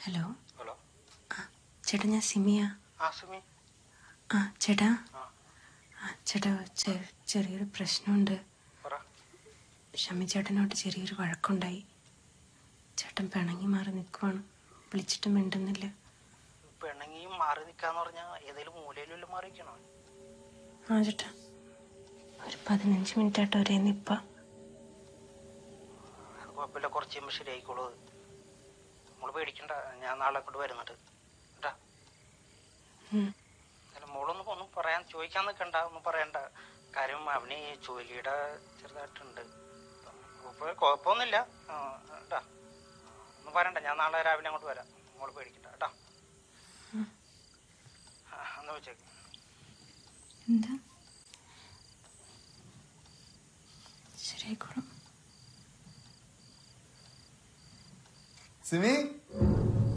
Hello hello ആ ചേട്ടാ ഞാൻ സിമിയ ആ സുമി ആ ചേട്ടാ ആ ആ ചേട്ടാ ചെ- ചെറിയൊരു പ്രശ്നമുണ്ട് പറ ഷമി ചേട്ടനോട്ട് ചെറിയൊരു വഴക്കുണ്ടായി ചേട്ടൻ പിണങ്ങി മാറി നിൽക്കുവാണ് വിളിച്ചിട്ട് മിണ്ടുന്നില്ല പെണ്ണുങ്ങിയും മാറി നിൽക്കാന്ന് പറഞ്ഞാൽ ഏതെങ്കിലും മൂലയിലും മാറി നിൽക്കണോ ആ ചേട്ടാ ഒരു പതിനഞ്ച് മിനിറ്റ് ആയിട്ട് ഒരേ നിപ്പ അത് കുഴപ്പമില്ല കുറച്ച് കഴിയുമ്പോൾ ശരിയായിക്കോളൂ അത്. മോള് പേടിക്കണ്ട ഞാൻ നാളെ കൊണ്ട് വരുന്നുണ്ട് കേട്ടാ ഉം. അല്ല മോളൊന്നും ഒന്നും പറയാൻ ചോദിക്കാൻ നിൽക്കണ്ട ഒന്നും പറയണ്ട കാര്യം അവന് ഈ ജോലിയുടെ ചെറുതായിട്ടുണ്ട് കുഴപ്പ- കുഴപ്പമൊന്നുമില്ല ആ, കേട്ടാ ഒന്നും പറയണ്ട ഞാൻ നാളെ രാവിലെ അങ്ങോട്ട് വരാം മോള് പേടിക്കണ്ട കേട്ടാ ആ, എന്നാ വെച്ചേക്ക് എന്താ ശരിയായിക്കോളും സിമി